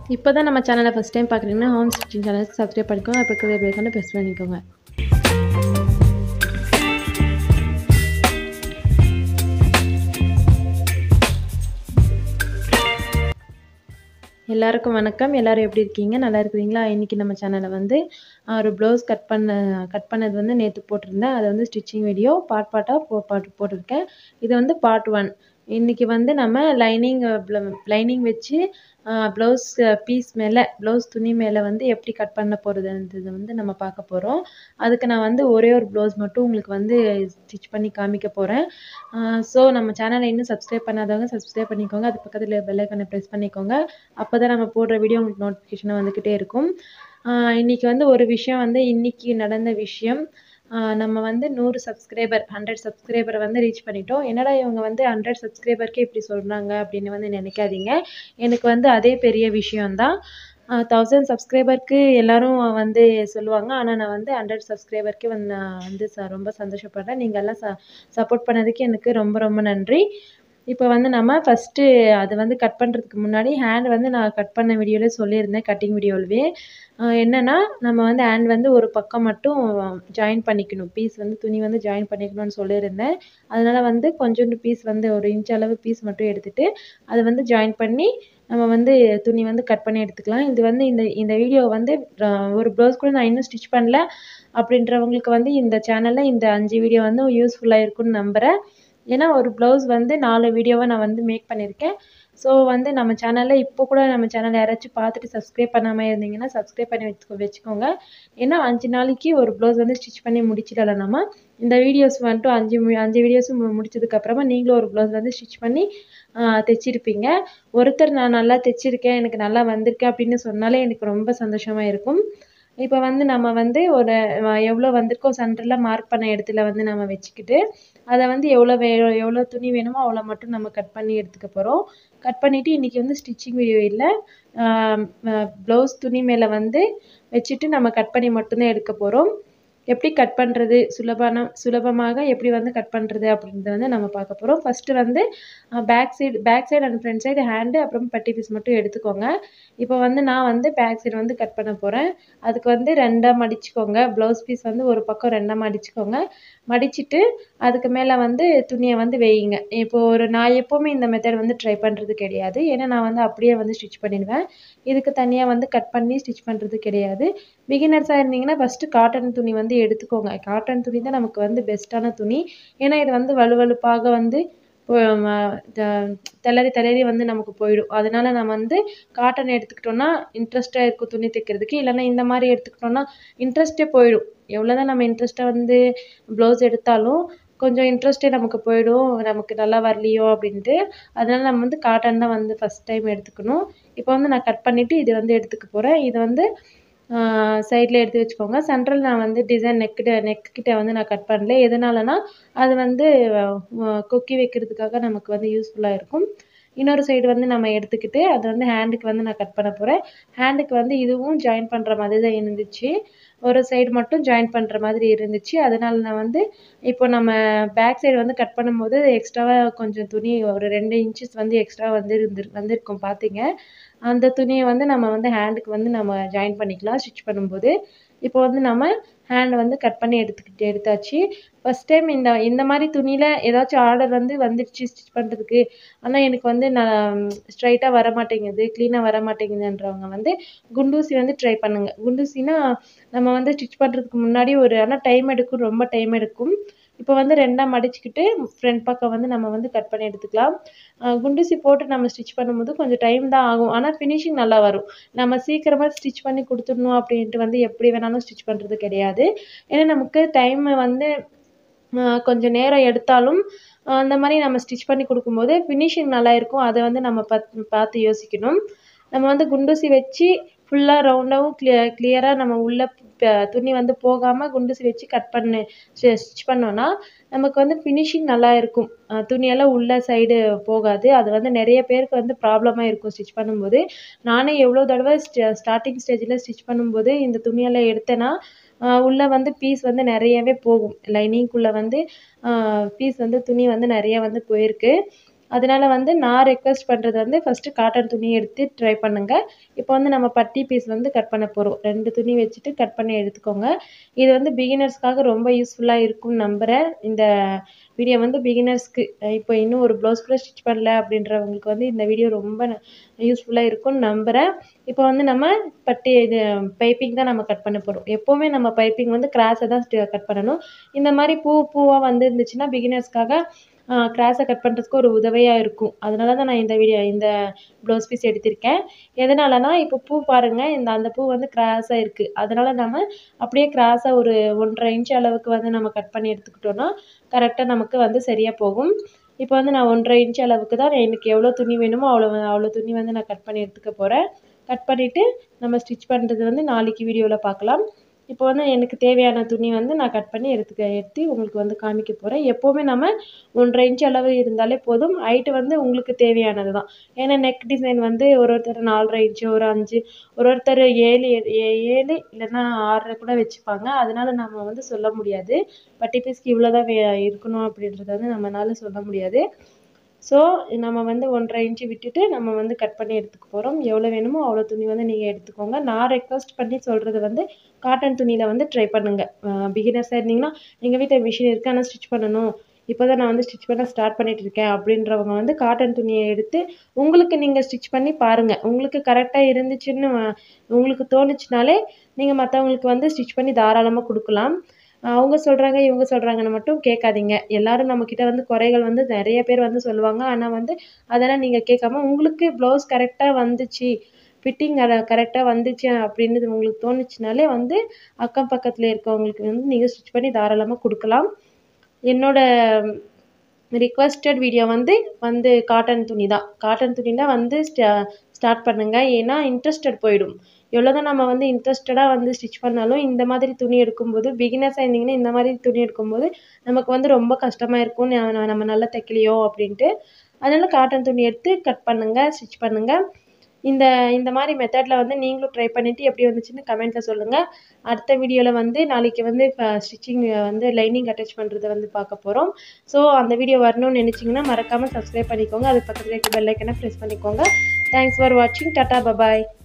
இப்போ தான் நம்ம சேனலை ஃபஸ்ட் டைம் பார்க்குறீங்கன்னா ஹோம் ஸ்டிச்சிங் சேனலுக்கு சப்ஸ்கிரைப் பண்ணிக்கோங்க அப்போ இருக்கிற பெல்லைக்கான ப்ரெஸ் பண்ணிக்கோங்க எல்லாருக்கும் வணக்கம் எல்லாரும் எப்படி இருக்கீங்க நல்லா இருக்கிறீங்களா இன்றைக்கி நம்ம சேனலில் வந்து ஆஹ், ஒரு ப்ளவுஸ் கட் பண்ண கட் பண்ணது வந்து நேற்று போட்டிருந்தேன் அதை வந்து ஸ்டிச்சிங் வீடியோ பார்ட் பார்ட்டாக போ பாட்டு போட்டிருக்கேன் இது வந்து பார்ட் ஒன் இன்றைக்கி வந்து நம்ம லைனிங் லைனிங் வச்சு ப்ளவுஸ் பீஸ் மேலே ப்ளவுஸ் துணி மேலே வந்து எப்படி கட் பண்ண போகிறதுன்றது வந்து நம்ம பார்க்க போகிறோம் அதுக்கு நான் வந்து ஒரே ஒரு ப்ளவுஸ் மட்டும் உங்களுக்கு வந்து ஸ்டிச் பண்ணி காமிக்க போகிறேன் ஸோ நம்ம சேனலை இன்னும் சப்ஸ்கிரைப் பண்ணாதவங்க சப்ஸ்கிரைப் பண்ணிக்கோங்க அது பக்கத்தில் பெல்லைக்கனை ப்ரெஸ் பண்ணிக்கோங்க அப்போ தான் நம்ம போடுற வீடியோ உங்களுக்கு நோட்டிஃபிகேஷனாக வந்துக்கிட்டே இருக்கும் ஆஹ் இன்னைக்கு வந்து ஒரு விஷயம் வந்து இன்னைக்கு நடந்த விஷயம் ஆஹ் நம்ம வந்து நூறு சப்ஸ்கிரைபர் ஹண்ட்ரட் சப்ஸ்கிரைபரை வந்து ரீச் பண்ணிட்டோம் என்னடா இவங்க வந்து ஹண்ட்ரட் சப்ஸ்கிரைபருக்கே இப்படி சொல்கிறாங்க அப்படின்னு வந்து நினைக்காதீங்க எனக்கு வந்து அதே பெரிய விஷயம்தான் தௌசண்ட் சப்ஸ்கிரைபருக்கு எல்லாரும் வந்து சொல்லுவாங்க ஆனால் நான் வந்து ஹண்ட்ரட் சப்ஸ்கிரைபருக்கே வந்து நான் வந்து ச ரொம்ப சந்தோஷப்படுறேன் நீங்கள் எல்லாம் ச சப்போர்ட் பண்ணதுக்கு எனக்கு ரொம்ப ரொம்ப நன்றி இப்போ வந்து நம்ம ஃபஸ்ட்டு அது வந்து கட் பண்ணுறதுக்கு முன்னாடி ஹேண்ட் வந்து நான் கட் பண்ண வீடியோவிலே சொல்லியிருந்தேன் கட்டிங் வீடியோவிலே என்னென்னா நம்ம வந்து ஹேண்ட் வந்து ஒரு பக்கம் மட்டும் ஜாயின் பண்ணிக்கணும் பீஸ் வந்து துணி வந்து ஜாயின் பண்ணிக்கணும்னு சொல்லியிருந்தேன் அதனால் வந்து கொஞ்சோண்டு பீஸ் வந்து ஒரு இன்ச் அளவு பீஸ் மட்டும் எடுத்துகிட்டு அதை வந்து ஜாயின் பண்ணி நம்ம வந்து துணி வந்து கட் பண்ணி எடுத்துக்கலாம் இது வந்து இந்த இந்த வீடியோ வந்து அஹ், ஒரு ப்ளவுஸ் கூட நான் இன்னும் ஸ்டிச் பண்ணல அப்படின்றவங்களுக்கு வந்து இந்த சேனலில் இந்த அஞ்சு வீடியோ வந்து யூஸ்ஃபுல்லாக இருக்கும்னு நம்புகிறேன் ஏன்னா ஒரு ப்ளவுஸ் வந்து நாலு வீடியோவை நான் வந்து மேக் பண்ணியிருக்கேன் ஸோ வந்து நம்ம சேனலில் இப்போ கூட நம்ம சேனல் யாராச்சும் பார்த்துட்டு சப்ஸ்கிரைப் பண்ணாமல் இருந்தீங்கன்னா சப்ஸ்கிரைப் பண்ணி வச்சுக்கோ வச்சுக்கோங்க ஏன்னா அஞ்சு நாளைக்கு ஒரு ப்ளவுஸ் வந்து ஸ்டிச் பண்ணி முடிச்சிடலாம் நம்ம இந்த வீடியோஸ் வந்துட்டு அஞ்சு மு- அஞ்சு வீடியோஸும் முடிச்சதுக்கப்புறமா நீங்களும் ஒரு ப்ளவுஸ் வந்து ஸ்டிச் பண்ணி ஆஹ், தைச்சிருப்பீங்க ஒருத்தர் நான் நல்லா தைச்சிருக்கேன் எனக்கு நல்லா வந்திருக்கு அப்படின்னு சொன்னாலே எனக்கு ரொம்ப சந்தோஷமாக இருக்கும் இப்போ வந்து நம்ம வந்து ஒரு அஹ், எவ்வளோ வந்திருக்கோ சென்டரில் மார்க் பண்ண இடத்துல வந்து நம்ம வச்சுக்கிட்டு அதை வந்து எவ்வளோ வே எவ்வளோ துணி வேணுமோ அவ்வளோ மட்டும் நம்ம கட் பண்ணி எடுத்துக்க போகிறோம் கட் பண்ணிவிட்டு இன்றைக்கி வந்து ஸ்டிச்சிங் வீடியோ இல்லை ப்ளவுஸ் துணி மேலே வந்து வச்சுட்டு நம்ம கட் பண்ணி மட்டும்தான் எடுக்க போகிறோம் எப்படி கட் பண்ணுறது சுலபான சுலபமாக எப்படி வந்து கட் பண்ணுறது அப்படின்றத வந்து நம்ம பார்க்க போகிறோம் ஃபஸ்ட்டு வந்து back side back side and front side hand அப்புறம் பட்டி பீஸ் மட்டும் எடுத்துக்கோங்க இப்போ வந்து நான் வந்து பேக் சைடு வந்து கட் பண்ண போகிறேன் அதுக்கு வந்து ரெண்டாக மடிச்சுக்கோங்க ப்ளவுஸ் பீஸ் வந்து ஒரு பக்கம் ரெண்டாக மடிச்சுக்கோங்க மடிச்சிட்டு அதுக்கு மேலே வந்து துணியை வந்து வையுங்க இப்போ ஒரு நான் எப்போவுமே இந்த மெத்தட் வந்து ட்ரை பண்ணுறது கிடையாது ஏன்னா நான் வந்து அப்படியே வந்து ஸ்டிச் பண்ணிடுவேன் இதுக்கு தனியாக வந்து கட் பண்ணி ஸ்டிச் பண்ணுறது கிடையாது பிகினர்ஸாக இருந்தீங்கன்னா ஃபஸ்ட்டு காட்டன் துணி வந்து எடுத்துக்கோங்க காட்டன் துணி தான் நமக்கு வந்து பெஸ்ட்டான துணி ஏன்னா இது வந்து வலுவலுப்பாக வந்து இப்போ, ம, த- தளறி தளறி வந்து நமக்கு போயிடும் அதனால நம்ம வந்து காட்டன் எடுத்துக்கிட்டோம்னா இன்ட்ரெஸ்ட்டாக இருக்கும் துணி தைக்கிறதுக்கு இல்லைன்னா இந்த மாதிரி எடுத்துக்கிட்டோம்னா இன்ட்ரெஸ்ட்டே போயிடும் எவ்வளோதான் நம்ம இன்ட்ரெஸ்ட்டாக வந்து ப்ளவுஸ் எடுத்தாலும் கொஞ்சம் இன்ட்ரெஸ்ட்டே நமக்கு போயிடும் நமக்கு நல்லா வரலையோ அப்படின்ட்டு அதனால நம்ம வந்து காட்டன் தான் வந்து ஃபஸ்ட் டைம் எடுத்துக்கணும் இப்போ வந்து நான் கட் பண்ணிவிட்டு இது வந்து எடுத்துக்க போகிறேன் இது வந்து சைடில் எடுத்து வச்சுக்கோங்க சென்ட்ரல் நான் வந்து டிசைன் நெக்கிட்ட நெக் கிட்ட வந்து நான் கட் பண்ணல எதனாலனா அது வந்து அஹ், கொக்கி வைக்கிறதுக்காக நமக்கு வந்து யூஸ்ஃபுல்லாக இருக்கும் இன்னொரு சைடு வந்து நம்ம எடுத்துக்கிட்டு அது வந்து ஹேண்டுக்கு வந்து நான் கட் பண்ண போகிறேன் ஹேண்டுக்கு வந்து இதுவும் ஜாயின் பண்ணுற மாதிரி தான் இருந்துச்சு ஒரு சைடு மட்டும் ஜாயின் பண்ணுற மாதிரி இருந்துச்சு அதனால நான் வந்து இப்போ நம்ம பேக் சைடு வந்து கட் பண்ணும்போது எக்ஸ்ட்ராவாக கொஞ்சம் துணி ஒரு ரெண்டு இன்ச்சஸ் வந்து எக்ஸ்ட்ரா வந்து இருந்து வந்திருக்கும் பார்த்தீங்க அந்த துணியை வந்து நம்ம வந்து ஹேண்டுக்கு வந்து நம்ம ஜாயின் பண்ணிக்கலாம் ஸ்டிச் பண்ணும்போது இப்போ வந்து நம்ம ஹேண்ட் வந்து கட் பண்ணி எடுத்துக்கிட்டு எடுத்தாச்சு ஃபஸ்ட் டைம் இந்த இந்த மாதிரி துணியில் ஏதாச்சும் ஆர்டர் வந்து வந்துடுச்சு ஸ்டிச் பண்ணுறதுக்கு ஆனால் எனக்கு வந்து நான் ஸ்ட்ரைட்டாக வர மாட்டேங்குது க்ளீனாக வர மாட்டேங்குதுன்றவங்க வந்து குண்டூசி வந்து ட்ரை பண்ணுங்க குண்டூசினா நம்ம வந்து ஸ்டிச் பண்ணுறதுக்கு முன்னாடி ஒரு ஆனால் டைம் எடுக்கும் ரொம்ப டைம் எடுக்கும் இப்போ வந்து ரெண்டாக மடிச்சுக்கிட்டு ஃப்ரண்ட் பக்கம் வந்து நம்ம வந்து கட் பண்ணி எடுத்துக்கலாம் அஹ் குண்டூசி போட்டு நம்ம ஸ்டிச் பண்ணும்போது கொஞ்சம் டைம் தான் ஆகும் ஆனால் ஃபினிஷிங் நல்லா வரும் நம்ம சீக்கிரமாக ஸ்டிச் பண்ணி கொடுத்துடணும் அப்படின்ட்டு வந்து எப்படி வேணாலும் ஸ்டிச் பண்ணுறது கிடையாது ஏன்னா நமக்கு டைம் வந்து ஆஹ் கொஞ்சம் நேரம் எடுத்தாலும் ஆஹ் அந்த மாதிரி நம்ம ஸ்டிச் பண்ணி கொடுக்கும்போது ஃபினிஷிங் நல்லா இருக்கும் அதை வந்து நம்ம பத் பார்த்து யோசிக்கணும் நம்ம வந்து குண்டூசி வச்சு ஃபுல்லாக ரவுண்டாகவும் கிளிய கிளியராக நம்ம உள்ள ப- துணி வந்து போகாமல் குண்டூசி வச்சு கட் பண்ணு ஸ்டிச் பண்ணோன்னா நமக்கு வந்து ஃபினிஷிங் நல்லா இருக்கும் அஹ் துணியெல்லாம் உள்ள சைடு போகாது அது வந்து நிறைய பேருக்கு வந்து ப்ராப்ளமாக இருக்கும் ஸ்டிச் பண்ணும்போது நானே எவ்வளோ தடவை ஸ்டார்டிங் ஸ்டேஜில் ஸ்டிச் பண்ணும்போது இந்த துணியெல்லாம் எடுத்தேன்னா ஆஹ் உள்ள வந்து பீஸ் வந்து நிறையவே போகும் லைனிங்குள்ளே வந்து பீஸ் வந்து துணி வந்து நிறைய வந்து போயிருக்கு அதனால வந்து நான் ரெக்வெஸ்ட் பண்ணுறது வந்து ஃபஸ்ட்டு காட்டன் துணி எடுத்து ட்ரை பண்ணுங்கள் இப்போ வந்து நம்ம பட்டி பீஸ் வந்து கட் பண்ண போகிறோம் ரெண்டு துணி வச்சுட்டு கட் பண்ணி எடுத்துக்கோங்க இது வந்து பிகினர்ஸ்க்காக ரொம்ப யூஸ்ஃபுல்லாக இருக்கும்னு நம்புகிறேன் இந்த வீடியோ வந்து பிகினர்ஸ்க்கு இப்போ இன்னும் ஒரு ப்ளவுஸ் கூட ஸ்டிச் பண்ணல அப்படின்றவங்களுக்கு வந்து இந்த வீடியோ ரொம்ப யூஸ்ஃபுல்லாக இருக்கும்னு நம்புகிறேன் இப்போ வந்து நம்ம பட்டி இது பைப்பிங் தான் நம்ம கட் பண்ண போகிறோம் எப்போவுமே நம்ம பைப்பிங் வந்து கிராஸை தான் கட் பண்ணணும் இந்த மாதிரி பூ பூவாக வந்து இருந்துச்சுன்னா பிகினர்ஸ்க்காக கிராஸை கட் பண்ணுறதுக்கு ஒரு உதவியாக இருக்கும் அதனால தான் நான் இந்த வீடியோ இந்த ப்ளவுஸ் பீஸ் எடுத்திருக்கேன் எதனாலனா இப்போ பூ பாருங்கள் இந்த அந்த பூ வந்து கிராஸாக இருக்குது அதனால நம்ம அப்படியே கிராஸாக ஒரு ஒன்றரை இன்ச் அளவுக்கு வந்து நம்ம கட் பண்ணி எடுத்துக்கிட்டோன்னா கரெக்டாக நமக்கு வந்து சரியாக போகும் இப்போ வந்து நான் ஒன்றரை இன்ச் அளவுக்கு தான் எனக்கு எவ்வளோ துணி வேணுமோ அவ்வளோ அவ்வளோ துணி வந்து நான் கட் பண்ணி எடுத்துக்க போகிறேன் கட் பண்ணிவிட்டு நம்ம ஸ்டிச் பண்ணுறது வந்து நாளைக்கு வீடியோவில் பார்க்கலாம் இப்போ வந்து எனக்கு தேவையான துணி வந்து நான் கட் பண்ணி எடுத்துக்க எடுத்து உங்களுக்கு வந்து காமிக்க போகிறேன் எப்போவுமே நம்ம ஒன்றரை இன்ச் அளவு இருந்தாலே போதும் ஹைட்டு வந்து உங்களுக்கு தேவையானது தான் ஏன்னா நெக் டிசைன் வந்து ஒரு ஒருத்தர் நாலரை இன்ச்சு ஒரு அஞ்சு ஒரு ஒருத்தர் ஏழு ஏழு இல்லைன்னா ஆறரை கூட வச்சுப்பாங்க அதனால நம்ம வந்து சொல்ல முடியாது பட்டி பீஸ்க்கு இவ்வளோ தான் இருக்கணும் அப்படின்றத வந்து நம்மளால சொல்ல முடியாது ஸோ நம்ம வந்து ஒன்றரை இன்ச்சு விட்டுட்டு நம்ம வந்து கட் பண்ணி எடுத்துக்க போகிறோம் எவ்வளோ வேணுமோ அவ்வளோ துணி வந்து நீங்கள் எடுத்துக்கோங்க நான் ரெக்வஸ்ட் பண்ணி சொல்கிறது வந்து காட்டன் துணியில் வந்து ட்ரை பண்ணுங்கள் பிகினர்ஸாக இருந்தீங்கன்னா எங்கள் வீட்டில் மிஷின் இருக்குது ஆனால் ஸ்டிச் பண்ணணும் இப்போ தான் நான் வந்து ஸ்டிச் பண்ண ஸ்டார்ட் பண்ணிட்டு இருக்கேன் அப்படின்றவங்க வந்து காட்டன் துணியை எடுத்து உங்களுக்கு நீங்கள் ஸ்டிச் பண்ணி பாருங்கள் உங்களுக்கு கரெக்டாக இருந்துச்சுன்னு உங்களுக்கு தோணுச்சுனாலே நீங்கள் மற்றவங்களுக்கு வந்து ஸ்டிச் பண்ணி தாராளமாக கொடுக்கலாம் அவங்க சொல்கிறாங்க இவங்க சொல்கிறாங்கன்னு மட்டும் கேட்காதீங்க எல்லாரும் நம்மக்கிட்ட வந்து குறைகள் வந்து நிறைய பேர் வந்து சொல்லுவாங்க ஆனால் வந்து அதெல்லாம் நீங்கள் கேட்காம உங்களுக்கு ப்ளவுஸ் கரெக்டாக வந்துச்சு ஃபிட்டிங் அதை கரெக்டாக வந்துச்சு அப்படின்னு உங்களுக்கு தோணுச்சுனாலே வந்து அக்கம் பக்கத்தில் இருக்கவங்களுக்கு வந்து நீங்கள் ஸ்டிச் பண்ணி தாராளமாக கொடுக்கலாம் என்னோட ரிக்வஸ்டட் வீடியோ வந்து வந்து காட்டன் துணி தான் காட்டன் துணியில் வந்து ஸ்டார்ட் பண்ணுங்கள் ஏன்னா இன்ட்ரெஸ்டட் போயிடும் எவ்வளோ தான் நம்ம வந்து இன்ட்ரெஸ்டடாக வந்து ஸ்டிச் பண்ணாலும் இந்த மாதிரி துணி எடுக்கும்போது பிகினர்ஸாக இருந்தீங்கன்னா இந்த மாதிரி துணி எடுக்கும்போது நமக்கு வந்து ரொம்ப கஷ்டமாக இருக்கும் நம்ம நல்லா தைக்கலையோ அப்படின்ட்டு அதனால் காட்டன் துணி எடுத்து கட் பண்ணுங்கள் ஸ்டிச் பண்ணுங்கள் இந்த இந்த மாதிரி மெத்தடில் வந்து நீங்களும் ட்ரை பண்ணிவிட்டு எப்படி வந்துச்சுன்னு கமெண்ட்டில் சொல்லுங்கள் அடுத்த வீடியோவில் வந்து நாளைக்கு வந்து ஸ்டிச்சிங் வந்து லைனிங் அட்டாச் பண்ணுறதை வந்து பார்க்க போகிறோம் ஸோ அந்த வீடியோ வரணும்னு நினச்சிங்கன்னா மறக்காமல் சப்ஸ்கிரைப் பண்ணிக்கோங்க அது பக்கத்தில் இருக்க பெல் ஐக்கனை ப்ரெஸ் பண்ணிக்கோங்க தேங்க்ஸ் ஃபார் வாட்சிங் டாட்டா பபாய்